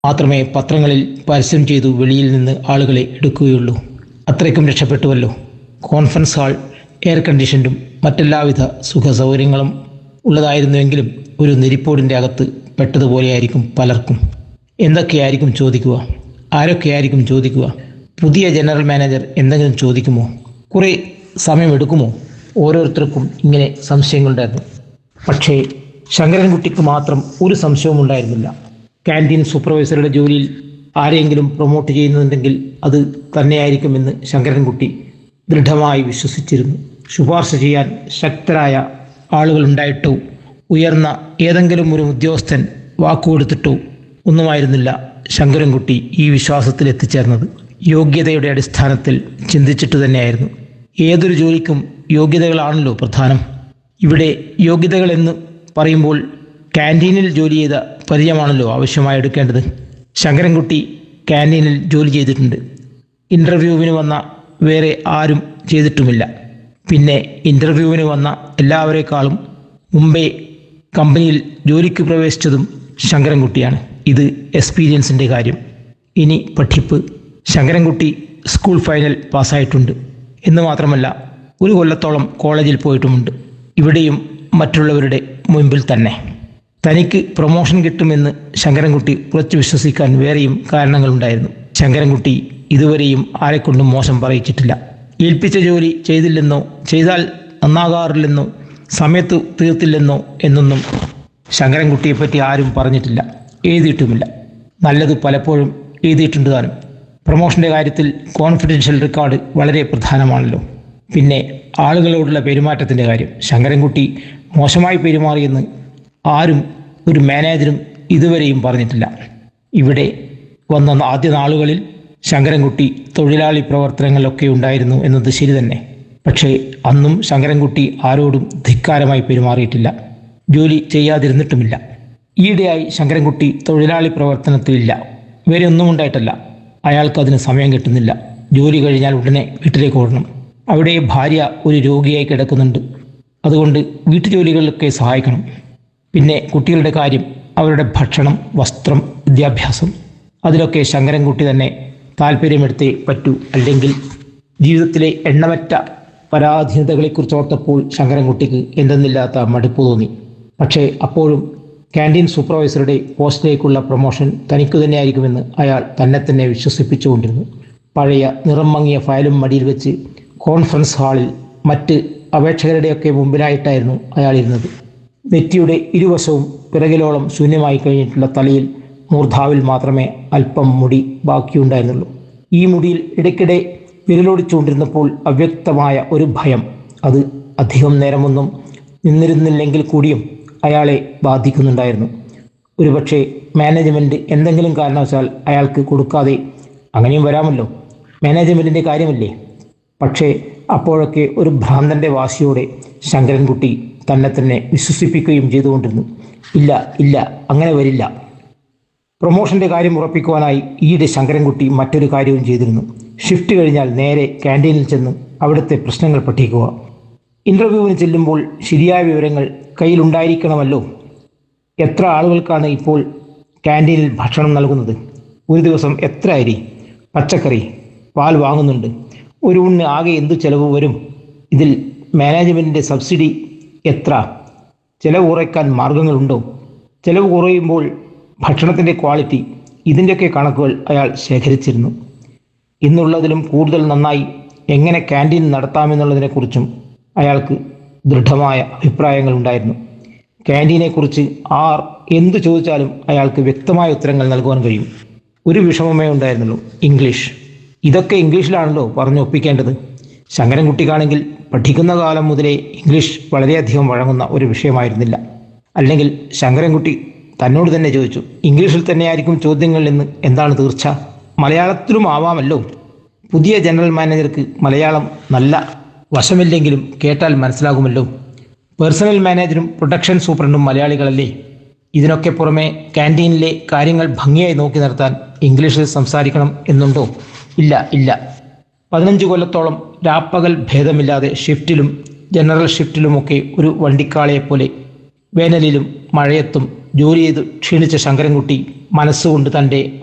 മാത്രമേ പത്രങ്ങളിൽ പരസ്യം ചെയ്തു വെളിയിൽ നിന്ന് ആളുകളെ എടുക്കുകയുള്ളൂ അത്രയ്ക്കും രക്ഷപ്പെട്ടുവല്ലോ കോൺഫറൻസ് ഹാൾ എയർ കണ്ടീഷനും മറ്റെല്ലാവിധ സുഖ സൗകര്യങ്ങളും ഉള്ളതായിരുന്നുവെങ്കിലും ഒരു നെരിപ്പോടിൻ്റെ അകത്ത് പെട്ടതുപോലെയായിരിക്കും പലർക്കും എന്തൊക്കെയായിരിക്കും ചോദിക്കുക ആരൊക്കെയായിരിക്കും ചോദിക്കുക പുതിയ ജനറൽ മാനേജർ എന്തെങ്കിലും ചോദിക്കുമോ കുറേ സമയമെടുക്കുമോ ഓരോരുത്തർക്കും ഇങ്ങനെ സംശയങ്ങളുണ്ടായിരുന്നു പക്ഷേ ശങ്കരൻകുട്ടിക്ക് മാത്രം ഒരു സംശയവും ഉണ്ടായിരുന്നില്ല ക്യാൻറ്റീൻ സൂപ്പർവൈസറുടെ ജോലിയിൽ ആരെയെങ്കിലും പ്രൊമോട്ട് ചെയ്യുന്നുണ്ടെങ്കിൽ അത് തന്നെയായിരിക്കുമെന്ന് ശങ്കരൻകുട്ടി ദൃഢമായി വിശ്വസിച്ചിരുന്നു ശുപാർശ ചെയ്യാൻ ശക്തരായ ആളുകളുണ്ടായിട്ടോ ഉയർന്ന ഏതെങ്കിലും ഒരു ഉദ്യോഗസ്ഥൻ വാക്കുകൊടുത്തിട്ടോ ഒന്നുമായിരുന്നില്ല ശങ്കരൻകുട്ടി ഈ വിശ്വാസത്തിൽ എത്തിച്ചേർന്നത് യോഗ്യതയുടെ അടിസ്ഥാനത്തിൽ ചിന്തിച്ചിട്ട് തന്നെയായിരുന്നു ഏതൊരു ജോലിക്കും യോഗ്യതകളാണല്ലോ പ്രധാനം ഇവിടെ യോഗ്യതകളെന്ന് പറയുമ്പോൾ ക്യാൻറ്റീനിൽ ജോലി ചെയ്ത പരിചയമാണല്ലോ ആവശ്യമായി എടുക്കേണ്ടത് ശങ്കരൻകുട്ടി ക്യാൻറ്റീനിൽ ജോലി ചെയ്തിട്ടുണ്ട് ഇൻ്റർവ്യൂവിന് വന്ന വേറെ ആരും ചെയ്തിട്ടുമില്ല പിന്നെ ഇൻ്റർവ്യൂവിന് വന്ന എല്ലാവരെക്കാളും മുമ്പേ കമ്പനിയിൽ ജോലിക്ക് പ്രവേശിച്ചതും ശങ്കരൻകുട്ടിയാണ് ഇത് എക്സ്പീരിയൻസിൻ്റെ കാര്യം ഇനി പഠിപ്പ് ശങ്കരൻകുട്ടി സ്കൂൾ ഫൈനൽ പാസ്സായിട്ടുണ്ട് എന്ന് മാത്രമല്ല ഒരു കൊല്ലത്തോളം കോളേജിൽ പോയിട്ടുമുണ്ട് ഇവിടെയും മറ്റുള്ളവരുടെ മുൻപിൽ തന്നെ തനിക്ക് പ്രൊമോഷൻ കിട്ടുമെന്ന് ശങ്കരൻകുട്ടി ഉറച്ചു വിശ്വസിക്കാൻ വേറെയും കാരണങ്ങളുണ്ടായിരുന്നു ശങ്കരൻകുട്ടി ഇതുവരെയും ആരെക്കൊണ്ടും മോശം പറയിച്ചിട്ടില്ല ഏൽപ്പിച്ച ജോലി ചെയ്തില്ലെന്നോ ചെയ്താൽ നന്നാകാറില്ലെന്നോ സമയത്ത് തീർത്തില്ലെന്നോ എന്നൊന്നും ശങ്കരൻകുട്ടിയെപ്പറ്റി ആരും പറഞ്ഞിട്ടില്ല എഴുതിയിട്ടുമില്ല നല്ലത് പലപ്പോഴും എഴുതിയിട്ടുണ്ട് താനും പ്രൊമോഷൻ്റെ കാര്യത്തിൽ കോൺഫിഡൻഷ്യൽ റെക്കോർഡ് വളരെ പ്രധാനമാണല്ലോ പിന്നെ ആളുകളോടുള്ള പെരുമാറ്റത്തിൻ്റെ കാര്യം ശങ്കരൻകുട്ടി മോശമായി പെരുമാറിയെന്ന് ആരും ഒരു മാനേജരും ഇതുവരെയും പറഞ്ഞിട്ടില്ല ഇവിടെ വന്ന ആദ്യ നാളുകളിൽ ശങ്കരൻകുട്ടി തൊഴിലാളി പ്രവർത്തനങ്ങളിലൊക്കെ ഉണ്ടായിരുന്നു എന്നത് ശരി തന്നെ പക്ഷേ അന്നും ശങ്കരൻകുട്ടി ആരോടും ധിക്കാരമായി പെരുമാറിയിട്ടില്ല ജോലി ചെയ്യാതിരുന്നിട്ടുമില്ല ഈയിടെയായി ശങ്കരൻകുട്ടി തൊഴിലാളി പ്രവർത്തനത്തിലില്ല വേറെ ഒന്നും ഉണ്ടായിട്ടല്ല അയാൾക്ക് അതിന് സമയം കിട്ടുന്നില്ല ജോലി കഴിഞ്ഞാൽ ഉടനെ വീട്ടിലേക്ക് ഓടണം അവിടെ ഭാര്യ ഒരു രോഗിയായി കിടക്കുന്നുണ്ട് അതുകൊണ്ട് വീട്ടുജോലികളിലൊക്കെ സഹായിക്കണം പിന്നെ കുട്ടികളുടെ കാര്യം അവരുടെ ഭക്ഷണം വസ്ത്രം വിദ്യാഭ്യാസം അതിലൊക്കെ ശങ്കരൻകുട്ടി തന്നെ താല്പര്യമെടുത്തേ പറ്റൂ അല്ലെങ്കിൽ ജീവിതത്തിലെ എണ്ണമറ്റ പരാധീനതകളെക്കുറിച്ച് ഓർത്തപ്പോൾ ശങ്കരൻകുട്ടിക്ക് എന്തെന്നില്ലാത്ത മടുപ്പ് തോന്നി പക്ഷേ അപ്പോഴും ക്യാൻറ്റീൻ സൂപ്പർവൈസറുടെ പോസ്റ്റിലേക്കുള്ള പ്രൊമോഷൻ തനിക്കു തന്നെയായിരിക്കുമെന്ന് അയാൾ തന്നെ തന്നെ വിശ്വസിപ്പിച്ചുകൊണ്ടിരുന്നു പഴയ നിറം മങ്ങിയ ഫയലും മടിയിൽ വെച്ച് കോൺഫറൻസ് ഹാളിൽ മറ്റ് അപേക്ഷകരുടെയൊക്കെ മുമ്പിലായിട്ടായിരുന്നു അയാൾ ഇരുന്നത് നെറ്റിയുടെ ഇരുവശവും പിറകിലോളം ശൂന്യമായി കഴിഞ്ഞിട്ടുള്ള തലയിൽ മൂർധാവിൽ മാത്രമേ അല്പം മുടി ബാക്കിയുണ്ടായിരുന്നുള്ളൂ ഈ മുടിയിൽ ഇടയ്ക്കിടെ വിരലോടിച്ചുകൊണ്ടിരുന്നപ്പോൾ അവ്യക്തമായ ഒരു ഭയം അത് അധികം നേരമൊന്നും നിന്നിരുന്നില്ലെങ്കിൽ കൂടിയും അയാളെ ബാധിക്കുന്നുണ്ടായിരുന്നു ഒരുപക്ഷെ മാനേജ്മെൻറ്റ് എന്തെങ്കിലും കാരണവശാൽ അയാൾക്ക് കൊടുക്കാതെ അങ്ങനെയും വരാമല്ലോ മാനേജ്മെൻറ്റിൻ്റെ കാര്യമല്ലേ പക്ഷേ അപ്പോഴൊക്കെ ഒരു ഭ്രാന്തൻ്റെ വാശിയോടെ ശങ്കരൻകുട്ടി തന്നെ തന്നെ വിശ്വസിപ്പിക്കുകയും ചെയ്തുകൊണ്ടിരുന്നു ഇല്ല ഇല്ല അങ്ങനെ വരില്ല പ്രൊമോഷൻ്റെ കാര്യം ഉറപ്പിക്കുവാനായി ഈയിടെ ശങ്കരൻകുട്ടി മറ്റൊരു കാര്യവും ചെയ്തിരുന്നു ഷിഫ്റ്റ് കഴിഞ്ഞാൽ നേരെ ക്യാൻറ്റീനിൽ ചെന്ന് അവിടുത്തെ പ്രശ്നങ്ങൾ പഠിക്കുക ഇൻ്റർവ്യൂവിന് ചെല്ലുമ്പോൾ ശരിയായ വിവരങ്ങൾ കയ്യിലുണ്ടായിരിക്കണമല്ലോ എത്ര ആളുകൾക്കാണ് ഇപ്പോൾ ക്യാൻറ്റീനിൽ ഭക്ഷണം നൽകുന്നത് ഒരു ദിവസം എത്ര അരി പച്ചക്കറി പാൽ വാങ്ങുന്നുണ്ട് ഒരു ഊണിന് ആകെ എന്തു ചെലവ് വരും ഇതിൽ മാനേജ്മെൻറ്റിൻ്റെ സബ്സിഡി എത്ര ചിലവ് കുറയ്ക്കാൻ മാർഗങ്ങളുണ്ടോ ചിലവ് കുറയുമ്പോൾ ഭക്ഷണത്തിൻ്റെ ക്വാളിറ്റി ഇതിൻ്റെയൊക്കെ കണക്കുകൾ അയാൾ ശേഖരിച്ചിരുന്നു ഇന്നുള്ളതിലും കൂടുതൽ നന്നായി എങ്ങനെ ക്യാൻറ്റീൻ നടത്താമെന്നുള്ളതിനെക്കുറിച്ചും അയാൾക്ക് ദൃഢമായ അഭിപ്രായങ്ങളുണ്ടായിരുന്നു ക്യാൻറ്റീനെക്കുറിച്ച് ആർ എന്തു ചോദിച്ചാലും അയാൾക്ക് വ്യക്തമായ ഉത്തരങ്ങൾ നൽകുവാൻ കഴിയും ഒരു വിഷമമേ ഉണ്ടായിരുന്നുള്ളൂ ഇംഗ്ലീഷ് ഇതൊക്കെ ഇംഗ്ലീഷിലാണല്ലോ പറഞ്ഞു ഒപ്പിക്കേണ്ടത് ശങ്കരൻകുട്ടിക്കാണെങ്കിൽ പഠിക്കുന്ന കാലം മുതലേ ഇംഗ്ലീഷ് വളരെയധികം വഴങ്ങുന്ന ഒരു വിഷയമായിരുന്നില്ല അല്ലെങ്കിൽ ശങ്കരൻകുട്ടി തന്നോട് തന്നെ ചോദിച്ചു ഇംഗ്ലീഷിൽ തന്നെയായിരിക്കും ചോദ്യങ്ങൾ എന്ന് എന്താണ് തീർച്ച മലയാളത്തിലും ആവാമല്ലോ പുതിയ ജനറൽ മാനേജർക്ക് മലയാളം നല്ല വശമില്ലെങ്കിലും കേട്ടാൽ മനസ്സിലാകുമല്ലോ പേഴ്സണൽ മാനേജരും പ്രൊഡക്ഷൻ സൂപ്രണ്ടും മലയാളികളല്ലേ ഇതിനൊക്കെ പുറമെ ക്യാൻറ്റീനിലെ കാര്യങ്ങൾ ഭംഗിയായി നോക്കി നിർത്താൻ ഇംഗ്ലീഷിൽ സംസാരിക്കണം എന്നുണ്ടോ ഇല്ല ഇല്ല പതിനഞ്ച് കൊല്ലത്തോളം രാപ്പകൽ ഭേദമില്ലാതെ ഷിഫ്റ്റിലും ജനറൽ ഷിഫ്റ്റിലുമൊക്കെ ഒരു വണ്ടിക്കാളയെപ്പോലെ വേനലിലും മഴയത്തും ജോലി ചെയ്ത് ക്ഷീണിച്ച ശങ്കരൻകുട്ടി മനസ്സുകൊണ്ട് തൻ്റെ